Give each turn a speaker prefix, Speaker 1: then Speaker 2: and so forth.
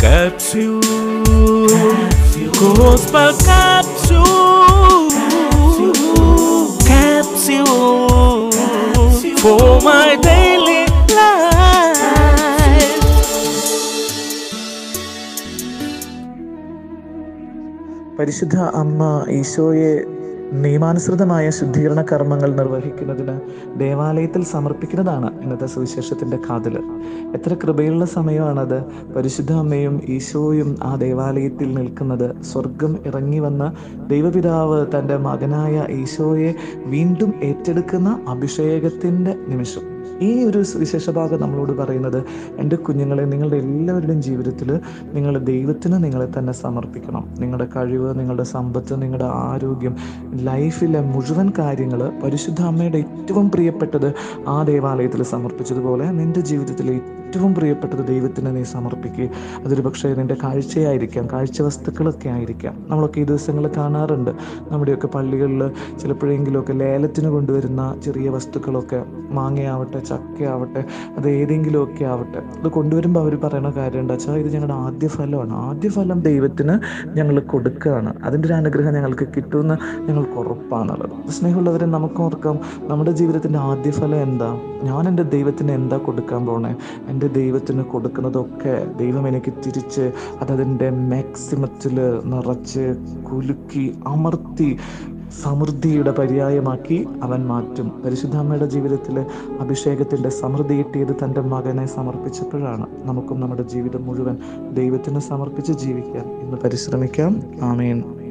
Speaker 1: Capsule. Gospel capsule. Capsule. For my daily life.
Speaker 2: പരിശുദ്ധ അമ്മ ഈശോയെ നിയമാനുസൃതമായ ശുദ്ധീകരണ കർമ്മങ്ങൾ നിർവഹിക്കുന്നതിന് ദേവാലയത്തിൽ സമർപ്പിക്കുന്നതാണ് ഇന്നത്തെ സുവിശേഷത്തിന്റെ കാതല് എത്ര കൃപയുള്ള സമയമാണത് പരിശുദ്ധ അമ്മയും ഈശോയും ആ ദേവാലയത്തിൽ നിൽക്കുന്നത് സ്വർഗം ഇറങ്ങി വന്ന ദൈവപിതാവ് തൻ്റെ മകനായ ഈശോയെ വീണ്ടും ഏറ്റെടുക്കുന്ന അഭിഷേകത്തിന്റെ നിമിഷം ഈ ഒരു വിശേഷ ഭാഗം നമ്മളോട് പറയുന്നത് എൻ്റെ കുഞ്ഞുങ്ങളെ നിങ്ങളുടെ എല്ലാവരുടെയും ജീവിതത്തിൽ നിങ്ങൾ ദൈവത്തിന് നിങ്ങളെ തന്നെ സമർപ്പിക്കണം നിങ്ങളുടെ കഴിവ് നിങ്ങളുടെ സമ്പത്ത് നിങ്ങളുടെ ആരോഗ്യം ലൈഫിലെ മുഴുവൻ കാര്യങ്ങൾ പരിശുദ്ധ അമ്മയുടെ ഏറ്റവും പ്രിയപ്പെട്ടത് ആ ദേവാലയത്തിൽ സമർപ്പിച്ചതുപോലെ നിന്റെ ജീവിതത്തിലെ ഏറ്റവും പ്രിയപ്പെട്ടത് ദൈവത്തിന് നീ സമർപ്പിക്കുക അതൊരു പക്ഷേ നിന്റെ കാഴ്ചയായിരിക്കാം കാഴ്ച വസ്തുക്കളൊക്കെ ആയിരിക്കാം നമ്മളൊക്കെ ഈ ദിവസങ്ങൾ കാണാറുണ്ട് നമ്മുടെയൊക്കെ പള്ളികളിൽ ചിലപ്പോഴെങ്കിലുമൊക്കെ ലേലത്തിന് കൊണ്ടുവരുന്ന ചെറിയ വസ്തുക്കളൊക്കെ മാങ്ങയാവട്ടെ ചക്കയാവട്ടെ അത് ഏതെങ്കിലുമൊക്കെ ആവട്ടെ അത് കൊണ്ടുവരുമ്പോൾ അവർ പറയുന്ന കാര്യം എന്താ വെച്ചാൽ ഇത് ഞങ്ങളുടെ ആദ്യ ഫലമാണ് ആദ്യ ഫലം ദൈവത്തിന് ഞങ്ങൾ കൊടുക്കുകയാണ് അതിൻ്റെ ഒരു അനുഗ്രഹം ഞങ്ങൾക്ക് കിട്ടുമെന്ന് ഞങ്ങൾക്ക് ഉറപ്പാണുള്ളത് സ്നേഹമുള്ളവരെ നമുക്ക് ഓർക്കാം നമ്മുടെ ജീവിതത്തിൻ്റെ ആദ്യ ഫലം എന്താ ഞാൻ എൻ്റെ ദൈവത്തിന് എന്താ കൊടുക്കാൻ പോണേ എൻ്റെ ദൈവത്തിന് കൊടുക്കുന്നതൊക്കെ ദൈവം എനിക്ക് തിരിച്ച് അതതിൻ്റെ മാക്സിമത്തിൽ നിറച്ച് കുലുക്കി അമർത്തി സമൃദ്ധിയുടെ പര്യായമാക്കി അവൻ മാറ്റും പരിശുദ്ധാമ്മയുടെ ജീവിതത്തിൽ അഭിഷേകത്തിൻ്റെ സമൃദ്ധി കിട്ടിയത് തൻ്റെ മകനെ സമർപ്പിച്ചപ്പോഴാണ് നമുക്കും നമ്മുടെ ജീവിതം മുഴുവൻ ദൈവത്തിന് സമർപ്പിച്ച് ജീവിക്കാൻ ഇന്ന് പരിശ്രമിക്കാം ആമേൻ